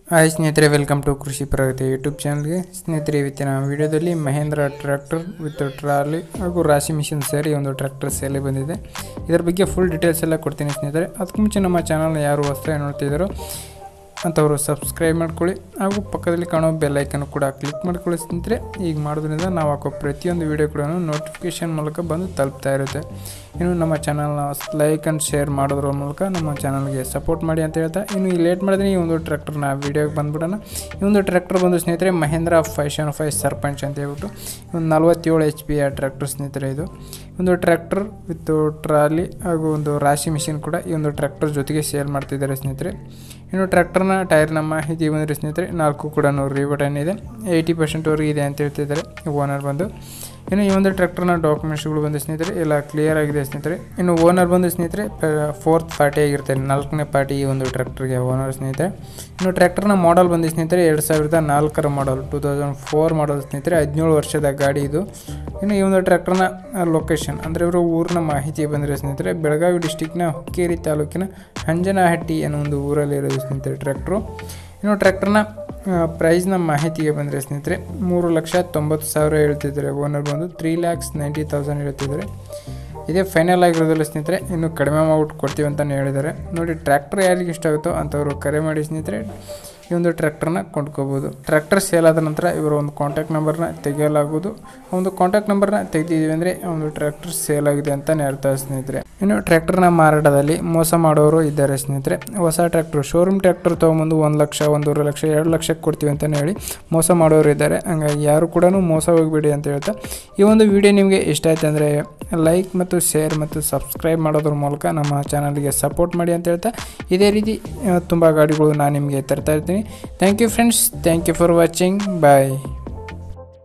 hi ಸ್ನೇಹಿತರೆ welcome to ಕೃಷಿ ಪ್ರಗತಿ YouTube ಚಾನಲ್ಗೆ ಸ್ನೇಹಿತರೆ ಇವತ್ತಿನ ವಿಡಿಯೋದಲ್ಲಿ ಮಹೇಂದ್ರ ಟ್ರ್ಯಾಕ್ಟರ್ ವಿತ್ ಟ್ರಾಲಿ ಹಾಗೂ ರಾಶಿ ಮಿಷಿನ್ ಸೇರಿ ಒಂದು ಟ್ರ್ಯಾಕ್ಟರ್ ಸೇಲೆ ಬಂದಿದೆ ಇದರ ಬಗ್ಗೆ ಫುಲ್ ಡೀಟೇಲ್ಸ್ ಎಲ್ಲ ಕೊಡ್ತೀನಿ ಸ್ನೇಹಿತರೆ ಅದಕ್ಕೂ ಮುಂಚೆ ನಮ್ಮ ಚಾನಲ್ನ ಯಾರು ಹೊಸದಾಗಿ ನೋಡ್ತಿದ್ದಾರೋ ಅಂಥವರು ಸಬ್ಸ್ಕ್ರೈಬ್ ಮಾಡ್ಕೊಳ್ಳಿ ಹಾಗೂ ಪಕ್ಕದಲ್ಲಿ ಕಾಣೋ ಬೆಲ್ ಐಕನ್ ಕೂಡ ಕ್ಲಿಕ್ ಮಾಡ್ಕೊಳ್ಳಿ ಸ್ನೇಹಿತರೆ ಈಗ ಮಾಡೋದ್ರಿಂದ ನಾವು ಹಾಕೋ ಪ್ರತಿಯೊಂದು ವಿಡಿಯೋ ಕೂಡ ನೋಟಿಫಿಕೇಷನ್ ಮೂಲಕ ಬಂದು ತಲುಪ್ತಾ ಇರುತ್ತೆ ಇನ್ನು ನಮ್ಮ ಚಾನಲ್ನ ಲೈಕ್ ಆ್ಯಂಡ್ ಶೇರ್ ಮಾಡೋದ್ರ ಮೂಲಕ ನಮ್ಮ ಚಾನಲ್ಗೆ ಸಪೋರ್ಟ್ ಮಾಡಿ ಅಂತ ಹೇಳ್ತಾ ಇನ್ನು ಈ ಲೇಟ್ ಮಾಡಿದ್ರೆ ಈ ಒಂದು ಟ್ರ್ಯಾಕ್ಟರ್ನ ವೀಡಿಯೋಗೆ ಬಂದ್ಬಿಡೋಣ ಈ ಒಂದು ಟ್ರ್ಯಾಕ್ಟರ್ ಬಂದು ಸ್ನೇಹಿತರೆ ಮಹೇಂದ್ರ ಫೈವ್ ಫೈವ್ ಸರ್ಪಂಚ್ ಅಂತ ಹೇಳ್ಬಿಟ್ಟು ಒಂದು ನಲ್ವತ್ತೇಳು ಎಚ್ ಪಿ ಟ್ರ್ಯಾಕ್ಟರ್ ಸ್ನೇಹಿತರೆ ಇದು ಒಂದು ಟ್ರ್ಯಾಕ್ಟರ್ ವಿತ್ ಟ್ರಾಲಿ ಹಾಗೂ ಒಂದು ರಾಶಿ ಮಿಷಿನ್ ಕೂಡ ಈ ಒಂದು ಟ್ರ್ಯಾಕ್ಟರ್ ಜೊತೆಗೆ ಸೇಲ್ ಮಾಡ್ತಿದ್ದಾರೆ ಸ್ನೇಹಿತರೆ ಇನ್ನು ಟ್ರ್ಯಾಕ್ಟರ್ನ ಟೈರ್ನ ಮಾಹಿತಿ ಬಂದರೆ ಸ್ನೇಹಿತರೆ ನಾಲ್ಕು ಕೂಡ ರೀ ಬಟನ್ ಇದೆ ಏಯ್ಟಿ ಪರ್ಸೆಂಟ್ವರೆಗೆ ಇದೆ ಅಂತ ಹೇಳ್ತಿದ್ದಾರೆ ಓನರ್ ಬಂದು ಇನ್ನು ಈ ಒಂದು ಟ್ರ್ಯಾಕ್ಟರ್ನ ಡಾಕ್ಯುಮೆಂಟ್ಸ್ಗಳು ಬಂದು ಸ್ನೇಹಿತರೆ ಎಲ್ಲ ಕ್ಲಿಯರ್ ಆಗಿದೆ ಸ್ನೇಹಿತರೆ ಇನ್ನು ಓನರ್ ಬಂದು ಸ್ನೇಹಿತರೆ ಫೋರ್ತ್ ಪಾರ್ಟಿ ಆಗಿರ್ತಾರೆ ನಾಲ್ಕನೇ ಪಾರ್ಟಿ ಈ ಒಂದು ಟ್ರ್ಯಾಕ್ಟರ್ಗೆ ಓನರ್ ಸ್ನೇಹಿತರೆ ಇನ್ನು ಟ್ರ್ಯಾಕ್ಟರ್ನ ಮಾಡಲ್ ಬಂದು ಸ್ನೇಹಿತರೆ ಎರಡು ಸಾವಿರದ ನಾಲ್ಕರ model two thousand four model ಸ್ನೇಹಿತರೆ ಹದಿನೇಳು ವರ್ಷದ ಗಾಡಿ ಇದು ಇನ್ನು ಈ ಒಂದು ಟ್ರ್ಯಾಕ್ಟರ್ನ ಲೊಕೇಶನ್ ಅಂದರೆ ಇವರು ಊರಿನ ಮಾಹಿತಿ ಬಂದರೆ ಸ್ನೇಹಿತರೆ ಬೆಳಗಾವಿ ಡಿಸ್ಟಿಕ್ನ ಹುಕ್ಕೇರಿ ತಾಲೂಕಿನ ಹಂಜನಹಟ್ಟಿ ಅನ್ನೋ ಒಂದು ಊರಲ್ಲಿ ಇರೋದು ಸ್ನೇಹಿತರೆ ಟ್ರ್ಯಾಕ್ಟ್ರು ಇನ್ನು ಟ್ರ್ಯಾಕ್ಟರ್ನ ಪ್ರೈಸ್ನ ಮಾಹಿತಿಗೆ ಬಂದರೆ ಸ್ನೇಹಿತರೆ ಮೂರು ಲಕ್ಷ ತೊಂಬತ್ತು ಸಾವಿರ ಹೇಳ್ತಿದ್ದಾರೆ ಓನರ್ ಬಂದು ತ್ರೀ ಲ್ಯಾಕ್ಸ್ ನೈಂಟಿ ತೌಸಂಡ್ ಹೇಳ್ತಿದ್ದಾರೆ ಇದೇ ಫೈನಲ್ ಆಗಿರೋದಿಲ್ಲ ಸ್ನೇಹಿತರೆ ಇನ್ನು ಕಡಿಮೆ ಮಾಡ್ಬಿಟ್ಟು ಕೊಡ್ತೀವಿ ಅಂತಲೇ ಹೇಳಿದ್ದಾರೆ ನೋಡಿ ಟ್ರ್ಯಾಕ್ಟರ್ ಯಾರಿಗೆ ಇಷ್ಟ ಆಗುತ್ತೋ ಅಂಥವ್ರು ಕರೆ ಮಾಡಿ ಸ್ನೇಹಿತರೆ ಈ ಒಂದು ಟ್ರ್ಯಾಕ್ಟರ್ನ ಕೊಂಡ್ಕೋಬೋದು ಟ್ರ್ಯಾಕ್ಟರ್ ಸೇಲ್ ಆದ ನಂತರ ಇವರ ಒಂದು ಕಾಂಟ್ಯಾಕ್ಟ್ ನಂಬರ್ನ ತೆಗೆಯಲಾಗುವುದು ಒಂದು ಕಾಂಟ್ಯಾಕ್ಟ್ ನಂಬರ್ನ ತೆಗೆದಿದ್ದೀವಿ ಅಂದರೆ ಒಂದು ಟ್ರ್ಯಾಕ್ಟರ್ ಸೇಲ್ ಆಗಿದೆ ಅಂತಲೇ ಅರ್ಥ ಸ್ನೇಹಿತರೆ ಇನ್ನು ಟ್ರ್ಯಾಕ್ಟರ್ನ ಮಾರಾಟದಲ್ಲಿ ಮೋಸ ಮಾಡೋರು ಇದ್ದಾರೆ ಸ್ನೇಹಿತರೆ ಹೊಸ ಟ್ರ್ಯಾಕ್ಟರ್ ಶೋರೂಮ್ ಟ್ರ್ಯಾಕ್ಟರ್ ತೊಗೊಂಬಂದು ಒಂದು ಲಕ್ಷ ಒಂದೂವರೆ ಲಕ್ಷ ಎರಡು ಲಕ್ಷಕ್ಕೆ ಕೊಡ್ತೀವಿ ಅಂತಲೇ ಹೇಳಿ ಮೋಸ ಮಾಡೋರು ಇದ್ದಾರೆ ಹಂಗಾಗಿ ಯಾರು ಕೂಡ ಮೋಸ ಹೋಗಬೇಡಿ ಅಂತ ಹೇಳ್ತಾ ಈ ಒಂದು ವಿಡಿಯೋ ನಿಮಗೆ ಇಷ್ಟ ಆಯ್ತು ಅಂದರೆ ಲೈಕ್ ಮತ್ತು ಶೇರ್ ಮತ್ತು ಸಬ್ಸ್ಕ್ರೈಬ್ ಮಾಡೋದ್ರ ಮೂಲಕ ನಮ್ಮ ಚಾನಲ್ಗೆ ಸಪೋರ್ಟ್ ಮಾಡಿ ಅಂತ ಹೇಳ್ತಾ ಇದೇ ರೀತಿ ತುಂಬ ಗಾಡಿಗಳು ನಾನು ನಿಮಗೆ ತರ್ತಾ ಇರ್ತೀನಿ thank you friends thank you for watching bye